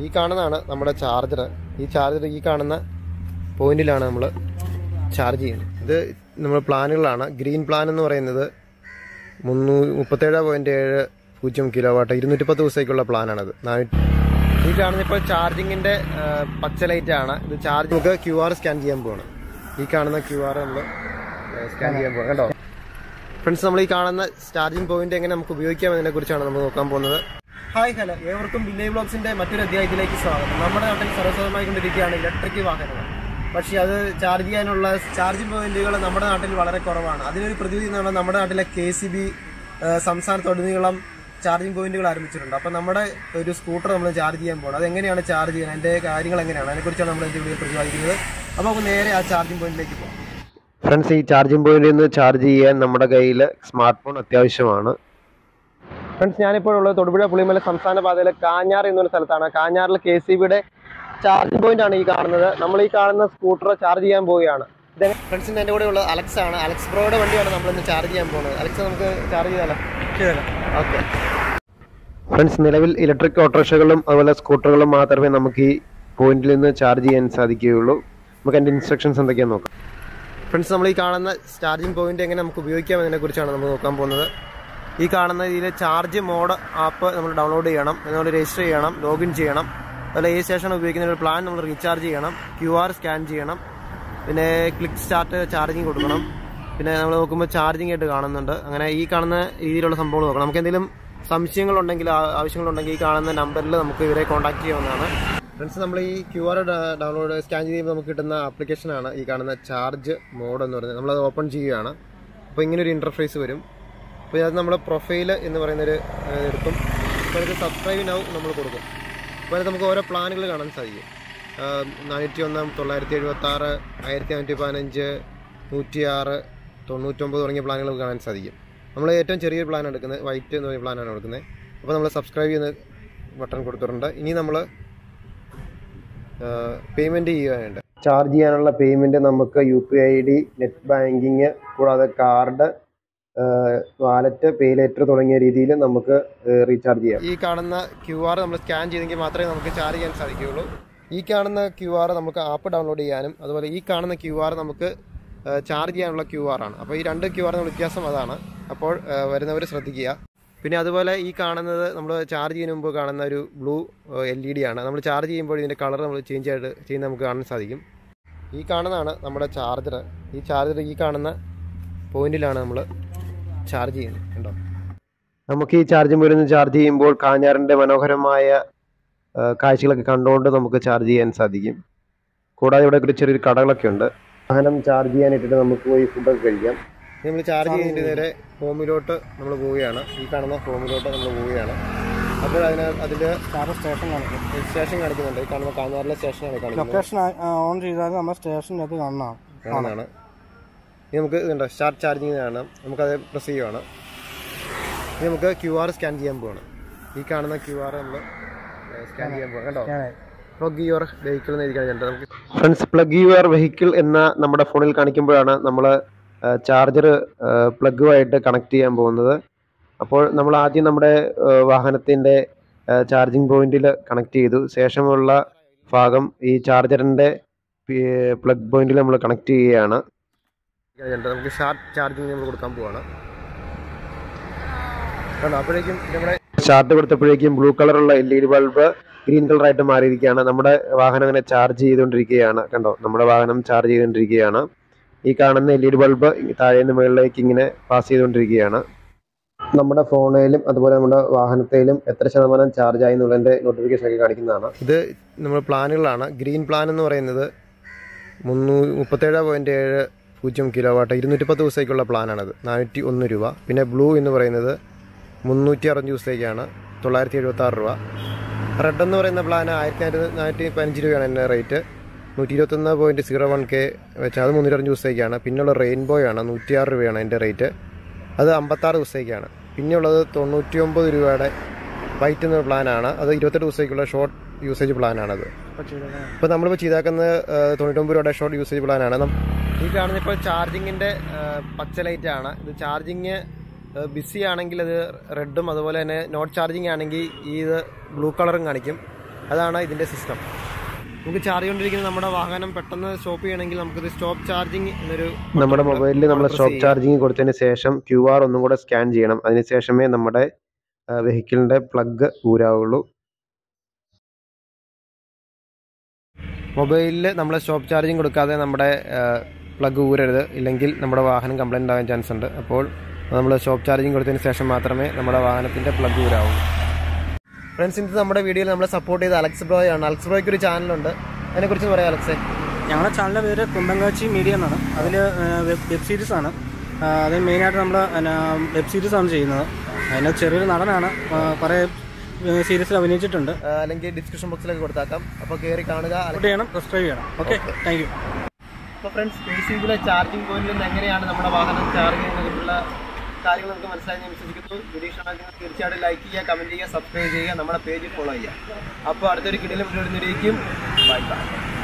കാണുന്നതാണ് നമ്മുടെ ചാർജർ ഈ ചാർജർ ഈ കാണുന്ന പോയിന്റിലാണ് നമ്മൾ ചാർജ് ചെയ്യുന്നത് ഇത് നമ്മൾ പ്ലാനുകളാണ് ഗ്രീൻ പ്ലാൻ എന്ന് പറയുന്നത് മുന്നൂ മുപ്പത്തേഴ് പോയിന്റ് ഏഴ് പൂജ്യം കിലോ വാട്ട് ഇരുന്നൂറ്റി പത്ത് ദിവസത്തേക്കുള്ള പ്ലാനാണത് നാനൂറ്റി ഈ കാണുന്ന ഇപ്പോൾ ചാർജിങ്ങിന്റെ ആ, പച്ച ലൈറ്റ് ആണ് ഇത് ചാർജ് നമുക്ക് ക്യു ആർ സ്കാൻ ചെയ്യാൻ പോവാണ് ഈ കാണുന്ന ക്യു ആർ നമ്മൾ സ്കാൻ ചെയ്യാൻ പോകണം കേട്ടോ ഫ്രണ്ട്സ് നമ്മൾ ഈ കാണുന്ന ചാർജിങ് പോയിന്റ് എങ്ങനെ നമുക്ക് ഉപയോഗിക്കാം എന്നതിനെ കുറിച്ചാണ് നമ്മൾ നോക്കാൻ പോകുന്നത് ഹായ് ഹലോ ഏവർക്കും വില്ലേജ് ബ്ലോഗ്സിന്റെ മറ്റൊരു അധ്യായത്തിലേക്ക് സ്വാഗതം നമ്മുടെ നാട്ടിൽ സർവ്വസാധമായിക്കൊണ്ടിരിക്കുകയാണ് ഇലക്ട്രിക് വാഹനങ്ങൾ പക്ഷേ അത് ചാർജ് ചെയ്യാനുള്ള ചാർജിംഗ് പോയിന്റുകൾ നമ്മുടെ നാട്ടിൽ വളരെ കുറവാണ് അതിനൊരു പ്രതിവിധി എന്നാണ് നമ്മുടെ നാട്ടിലെ കെ സി ബി സംസ്ഥാനത്തുടനീളം ചാർജിംഗ് പോയിന്റുകൾ ആരംഭിച്ചിട്ടുണ്ട് അപ്പം നമ്മുടെ ഒരു സ്കൂട്ടർ നമ്മൾ ചാർജ് ചെയ്യാൻ പോകണം അത് എങ്ങനെയാണ് ചാർജ് ചെയ്യുന്നത് അതിന്റെ കാര്യങ്ങൾ എങ്ങനെയാണ് അതിനെക്കുറിച്ചാണ് നമ്മൾ ഇതിന്റെ വീഡിയോ പ്രതിപാദിക്കുന്നത് അപ്പോൾ നമുക്ക് നേരെ ആ ചാർജിംഗ് പോയിന്റിലേക്ക് പോകാം ഫ്രണ്ട്സ് ഈ ചാർജിംഗ് പോയിന്റിൽ നിന്ന് ചാർജ് ചെയ്യാൻ നമ്മുടെ കയ്യിൽ സ്മാർട്ട് ഫോൺ അത്യാവശ്യമാണ് ഫ്രണ്ട്സ് ഞാനിപ്പോൾ ഉള്ളത് തൊടുപുഴ പുളിമല സംസ്ഥാന പാതയിലെ കാഞ്ഞാർ എന്നൊരു സ്ഥലത്താണ് കാഞ്ഞാറിൽ കെ സി ബിയുടെ ചാർജിംഗ് പോയിന്റ് ആണ് ഈ കാണുന്നത് നമ്മൾ ഈ കാണുന്ന സ്കൂട്ടർ ചാർജ് ചെയ്യാൻ പോവുകയാണ് ഫ്രണ്ട്സിന്റെ എൻ്റെ കൂടെ ഉള്ളത് അലക്സ് ആണ് അലക്സ് ബ്രോയുടെ വണ്ടിയാണ് നമ്മൾ ഇന്ന് ചാർജ് ചെയ്യാൻ പോകുന്നത് അലക്സ് നമുക്ക് ചാർജ് ചെയ്താലോ ഓക്കെ ഫ്രണ്ട്സ് നിലവിൽ ഇലക്ട്രിക് ഓട്ടോറിക്ഷകളും അതുപോലെ സ്കൂട്ടറുകളും മാത്രമേ നമുക്ക് ഈ പോയിന്റിൽ നിന്ന് ചാർജ് ചെയ്യാൻ സാധിക്കുകയുള്ളൂ നമുക്ക് അതിന്റെ ഇൻസ്ട്രക്ഷൻസ് എന്തൊക്കെയാണെന്ന് നോക്കാം ഫ്രണ്ട്സ് നമ്മൾ ഈ കാണുന്ന ചാർജിംഗ് പോയിന്റ് എങ്ങനെ നമുക്ക് ഉപയോഗിക്കാം എന്നതിനെ കുറിച്ചാണ് നമ്മൾ നോക്കാൻ പോകുന്നത് ഈ കാണുന്ന ഇതിൽ ചാർജ് മോഡ് ആപ്പ് നമ്മൾ ഡൗൺലോഡ് ചെയ്യണം നമ്മൾ രജിസ്റ്റർ ചെയ്യണം ലോഗിൻ ചെയ്യണം അതുപോലെ ഈ സ്റ്റേഷൻ ഉപയോഗിക്കുന്ന ഒരു പ്ലാൻ നമ്മൾ റീചാർജ് ചെയ്യണം ക്യു ആർ സ്കാൻ ചെയ്യണം പിന്നെ ക്ലിക്ക് സ്റ്റാർട്ട് ചാർജിങ് കൊടുക്കണം പിന്നെ നമ്മൾ നോക്കുമ്പോൾ ചാർജിങ് ആയിട്ട് കാണുന്നുണ്ട് അങ്ങനെ ഈ കാണുന്ന രീതിയിലുള്ള സംഭവങ്ങൾ നോക്കണം നമുക്ക് എന്തെങ്കിലും സംശയങ്ങളുണ്ടെങ്കിൽ ആ- ആവശ്യങ്ങളുണ്ടെങ്കിൽ ഈ കാണുന്ന നമ്പറിൽ നമുക്ക് ഇവരെ കോൺടാക്ട് ചെയ്യാവുന്നതാണ് ഫ്രണ്ട്സ് നമ്മൾ ഈ ക്യു ആർ ഡൗൺലോഡ് സ്കാൻ ചെയ്യുമ്പോൾ നമുക്ക് കിട്ടുന്ന ആപ്ലിക്കേഷനാണ് ഈ കാണുന്ന ചാർജ് മോഡ് എന്ന് പറയുന്നത് നമ്മളത് ഓപ്പൺ ചെയ്യുകയാണ് അപ്പോൾ ഇങ്ങനെ ഒരു ഇൻ്റർഫേസ് വരും അപ്പോൾ ഇതിനകത്ത് നമ്മൾ പ്രൊഫൈൽ എന്ന് പറയുന്നൊരു ഏഹ്, എടുക്കും അപ്പോൾ ഇത് സബ്സ്ക്രൈബ് നൗ നമ്മൾ കൊടുക്കും അപ്പോൾ അതിനകത്ത് നമുക്ക് ഓരോ പ്ലാനുകൾ കാണാൻ സാധിക്കും ആഹ്, നാനൂറ്റി ഒന്നാം തൊള്ളായിരത്തി എഴുപത്തി ആറ് ആയിരത്തി നാനൂറ്റി പതിനഞ്ച് നൂറ്റി ആറ് തൊണ്ണൂറ്റൊമ്പത് തുടങ്ങിയ പ്ലാനുകൾ നമുക്ക് കാണാൻ സാധിക്കും നമ്മൾ ഏറ്റവും ചെറിയൊരു പ്ലാൻ എടുക്കുന്നത് വൈറ്റ് എന്ന് പറയുന്ന പ്ലാനാണ് എടുക്കുന്നത് അപ്പോൾ നമ്മൾ സബ്സ്ക്രൈബ് ചെയ്യുന്ന ബട്ടൺ കൊടുത്തിട്ടുണ്ട് ഇനി നമ്മൾ പേയ്മെൻറ്റ് ചെയ്യാനുണ്ട് ചാർജ് ചെയ്യാനുള്ള പേയ്മെൻറ്റ് നമുക്ക് U P I D net banking കൂടാതെ കാർഡ് വാലറ്റ് പേ ലെറ്റർ തുടങ്ങിയ രീതിയിൽ നമുക്ക് റീചാർജ് ചെയ്യാം ഈ കാണുന്ന ക്യു ആർ നമ്മൾ സ്കാൻ ചെയ്തെങ്കിൽ മാത്രമേ നമുക്ക് ചാർജ് ചെയ്യാൻ സാധിക്കുകയുള്ളൂ ഈ കാണുന്ന ക്യു ആർ നമുക്ക് ആപ്പ് ഡൗൺലോഡ് ചെയ്യാനും അതുപോലെ ഈ കാണുന്ന ക്യു ആർ നമുക്ക് ചാർജ് ചെയ്യാനുള്ള ക്യു ആർ ആണ് അപ്പോൾ ഈ രണ്ട് ക്യു ആറിന് വ്യത്യാസം അതാണ് അപ്പോൾ വരുന്നവർ ശ്രദ്ധിക്കുക പിന്നെ അതുപോലെ ഈ കാണുന്നത് നമ്മൾ ചാർജ് ചെയ്യുന്ന മുമ്പ് കാണുന്ന ഒരു ബ്ലൂ എൽ ഇ ഡി ആണ് നമ്മൾ ചാർജ് ചെയ്യുമ്പോൾ ഇതിൻ്റെ കളർ നമ്മൾ ചേഞ്ച് ആയിട്ട് ചെയ്യുന്ന നമുക്ക് കാണാൻ സാധിക്കും ഈ കാണുന്നതാണ് നമ്മുടെ ചാർജർ ഈ ചാർജർ ഈ കാണുന്ന പോയിന്റിലാണ് നമ്മൾ ചാർജ് ചെയ്യുന്നത് കണ്ടോ നമുക്ക് ഈ ചാർജ് വരുന്ന ചാർജ് ചെയ്യുമ്പോൾ കാഞ്ഞാറിൻ്റെ മനോഹരമായ ആ, കാഴ്ചകളൊക്കെ കണ്ടുകൊണ്ട് നമുക്ക് ചാർജ് ചെയ്യാൻ സാധിക്കും കൂടാതെ ഇവിടെ ഒരു ചെറിയൊരു കടകളൊക്കെ ഉണ്ട് വാഹനം ചാർജ് ചെയ്യാനിട്ടിട്ട് നമുക്ക് പോയി ഫുഡൊക്കെ കഴിക്കാം നമ്മൾ ചാർജ് ചെയ്തിട്ട് നേരെ ഹോമിലോട്ട് നമ്മൾ പോവുകയാണ് ഈ കാണുന്ന ഹോമിലോട്ട് നമ്മൾ പോവുകയാണ് അപ്പോൾ അതിന് അതിൽ സ്റ്റേഷൻ കാണിക്കും സ്റ്റേഷൻ കാണിക്കുന്നുണ്ട് ഈ കാണുന്ന കാഞ്ഞാറിലെ സ്റ്റേഷനാണ് കാണിക്കുന്നത് ലൊക്കേഷൻ ഓൺ ചെയ്താൽ നമ്മൾ സ്റ്റേഷൻ്റെ അത് കാണാം കാണുന്നതാണ് ഇനി നമുക്ക് ഇതുണ്ട് സ്റ്റാർട്ട് ചാർജിങ് കാണാം നമുക്കത് പ്രസ് ചെയ്യുവാണ് ഇനി നമുക്ക് ക്യു ആർ സ്കാൻ ചെയ്യാൻ പോവാണ് ഈ കാണുന്ന ക്യു ആർ നമ്മൾ സ്കാൻ ചെയ്യാൻ പോകാം കേട്ടോ പ്ലഗ് യുവർ വെഹിക്കിൾ എന്ന് എഴുതി കഴിഞ്ഞിട്ട് നമുക്ക് ഫ്രണ്ട്സ് പ്ലഗ് യുവർ വെഹിക്കിൾ എന്ന നമ്മുടെ ഫോണിൽ കാണിക്കുമ്പോഴാണ് നമ്മൾ ചാർജർ പ്ലഗുമായിട്ട് കണക്ട് ചെയ്യാൻ പോകുന്നത് അപ്പോൾ നമ്മൾ ആദ്യം നമ്മുടെ വാഹനത്തിൻ്റെ ചാർജിങ് പോയിന്റിൽ കണക്ട് ചെയ്തു ശേഷമുള്ള ഭാഗം ഈ ചാർജറിൻ്റെ പ്ലഗ് പോയിന്റിൽ നമ്മൾ കണക്ട് ചെയ്യുകയാണ് നമുക്ക് ഷാർട്ട് ചാർജിങ് നമ്മൾ കൊടുക്കാൻ പോവാണ് കണ്ടോ അപ്പോഴേക്കും നമ്മുടെ ഷാർട്ട് കൊടുത്തപ്പോഴേക്കും ബ്ലൂ കളറുള്ള L E D bulb green കളറായിട്ട് മാറിയിരിക്കുകയാണ് നമ്മുടെ വാഹനം അങ്ങനെ ചാർജ് ചെയ്തുകൊണ്ടിരിക്കുകയാണ് കണ്ടോ നമ്മുടെ വാഹനം ചാർജ് ചെയ്തുകൊണ്ടിരിക്കുകയാണ് ഈ കാണുന്ന എൽ ഇ ഡി ബൾബ് താഴെ നിന്ന് മുകളിലേക്ക് ഇങ്ങനെ പാസ് ചെയ്തുകൊണ്ടിരിക്കുകയാണ് നമ്മുടെ ഫോണിലും അതുപോലെ നമ്മുടെ വാഹനത്തിലും എത്ര ശതമാനം ചാർജ് ആയി എന്നുള്ളതിന്റെ നോട്ടിഫിക്കേഷൻ ഒക്കെ കാണിക്കുന്നതാണ് ഇത് നമ്മൾ പ്ലാനുകളാണ് ഗ്രീൻ പ്ലാൻ എന്ന് പറയുന്നത് മുന്നൂ മുപ്പത്തേഴ് പോയിന്റ് ഏഴ് പൂജ്യം കിലോ വാട്ട് ഇരുന്നൂറ്റി പത്ത് ദിവസത്തേക്കുള്ള പ്ലാനാണത് നാനൂറ്റി ഒന്ന് രൂപ പിന്നെ ബ്ലൂ എന്ന് പറയുന്നത് മുന്നൂറ്റി അറുപത് ദിവസത്തേക്കാണ് തൊള്ളായിരത്തി എഴുപത്തി ആറ് രൂപ റെഡ് എന്ന് പറയുന്ന പ്ലാൻ ആയിരത്തി നാനൂറ്റി നാനൂറ്റി പതിനഞ്ച് രൂപയാണ് എൻ്റെ റേറ്റ് നൂറ്റി ഇരുപത്തൊന്ന് പോയിന്റ് സീറോ വൺ കെ വെച്ചാൽ അത് മുന്നൂറ്റി അറുപത് ദിവസത്തേക്കാണ് പിന്നെയുള്ള റെയിൻബോ ആണ് നൂറ്റിയാറ് രൂപയാണ് എൻ്റെ റേറ്റ് അത് അമ്പത്താറ് ദിവസത്തേക്കാണ് പിന്നെയുള്ളത് തൊണ്ണൂറ്റി ഒമ്പത് രൂപയുടെ വൈറ്റ് എന്ന പ്ലാനാണ് അത് ഇരുപത്തെട്ട് ദിവസത്തേക്കുള്ള ഷോർട്ട് യൂസേജ് പ്ലാനാണത് ഇപ്പോൾ നമ്മളിപ്പോൾ ചെയ്താക്കുന്ന തൊണ്ണൂറ്റൊമ്പത് രൂപയുടെ ഷോർട്ട് യൂസേജ് പ്ലാനാണ് നം- ഈ കാണുന്ന ഇപ്പോൾ ചാർജിങ്ങിൻ്റെ പച്ച ലൈറ്റ് ആണ് ഇത് ചാർജിങ് ബിസി ആണെങ്കിൽ അത് റെഡും അതുപോലെ തന്നെ നോട്ട് ചാർജിങ് ആണെങ്കിൽ ഈ ഇത് ബ്ലൂ കളറും കാണിക്കും അതാണ് ഇതിൻ്റെ സിസ്റ്റം നമുക്ക് ചാർജ് ചെയ്തുകൊണ്ടിരിക്കുന്ന നമ്മുടെ വാഹനം പെട്ടെന്ന് സ്റ്റോപ്പ് ചെയ്യണമെങ്കിൽ നമുക്കിത് സ്റ്റോപ്പ് ചാർജിങ് എന്നൊരു നമ്മുടെ മൊബൈലിൽ നമ്മൾ സ്റ്റോപ്പ് ചാർജിങ് കൊടുത്തതിന് ശേഷം ക്യു ആർ ഒന്നും കൂടെ സ്കാൻ ചെയ്യണം അതിനുശേഷമേ നമ്മുടെ വെഹിക്കിളിൻ്റെ പ്ലഗ് ഊരാവുള്ളൂ മൊബൈലിൽ നമ്മൾ സ്റ്റോപ്പ് ചാർജിങ് കൊടുക്കാതെ നമ്മുടെ പ്ലഗ് ഊരരുത് ഇല്ലെങ്കിൽ നമ്മുടെ വാഹനം കംപ്ലൈൻ്റ് ആവാൻ ചാൻസ് ഉണ്ട് അപ്പോൾ നമ്മൾ സ്റ്റോപ്പ് ചാർജിങ് കൊടുത്തതിന് ശേഷം മാത്രമേ നമ്മുടെ വാഹനത്തിൻ്റെ പ്ലഗ് ഊരാവൂ ഫ്രണ്ട്സ് ഇന്നത്തെ നമ്മുടെ വീഡിയോയിൽ നമ്മളെ സപ്പോർട്ട് ചെയ്ത അലക്സ് ബ്രോയ് ആണ് അലക്സ് ബ്രോയ്ക്ക് ഒരു ചാനലുണ്ട് അതിനെക്കുറിച്ച് പറയാം അലക്സേ ഞങ്ങളുടെ ചാനലിൻ്റെ പേര് കുമ്പങ്കാച്ചി മീഡിയ എന്നാണ് അതിൽ വെബ് വെബ് സീരീസ് ആണ് ആ, അതിൽ മെയിനായിട്ട് നമ്മൾ വെബ് സീരീസ് ആണ് ചെയ്യുന്നത് അതിന് ചെറിയൊരു നടനാണ് ആ, കുറേ സീരീസിൽ അഭിനയിച്ചിട്ടുണ്ട് ആ, അല്ലെങ്കിൽ ഡിസ്ക്രിപ്ഷൻ ബോക്സിലൊക്കെ കൊടുത്താക്കാം അപ്പോൾ കയറി കാണുക സപ്പോർട്ട് ചെയ്യണം സബ്സ്ക്രൈബ് ചെയ്യണം ഓക്കെ താങ്ക് യു അപ്പോൾ ഫ്രണ്ട്സ് പി സി ബിയിലെ ചാർജിങ് പോയിന്റിൽ നിന്ന് എങ്ങനെയാണ് നമ്മുടെ വാഹനം ചാർജ് ചെയ്യുന്നതിനുള്ള കാര്യങ്ങൾ നമുക്ക് മനസ്സിലായി ഞാൻ വിശ്വസിക്കുന്നു വീഡിയോ ഇഷ്ടമാണെങ്കിൽ തീർച്ചയായിട്ടും ലൈക്ക് ചെയ്യുക കമൻറ്റ് ചെയ്യുക സബ്സ്ക്രൈബ് ചെയ്യുക നമ്മുടെ പേജ് ഫോളോ ചെയ്യുക അപ്പോൾ അടുത്തൊരു കിടിലും വീഡിയോ ബൈ ബൈ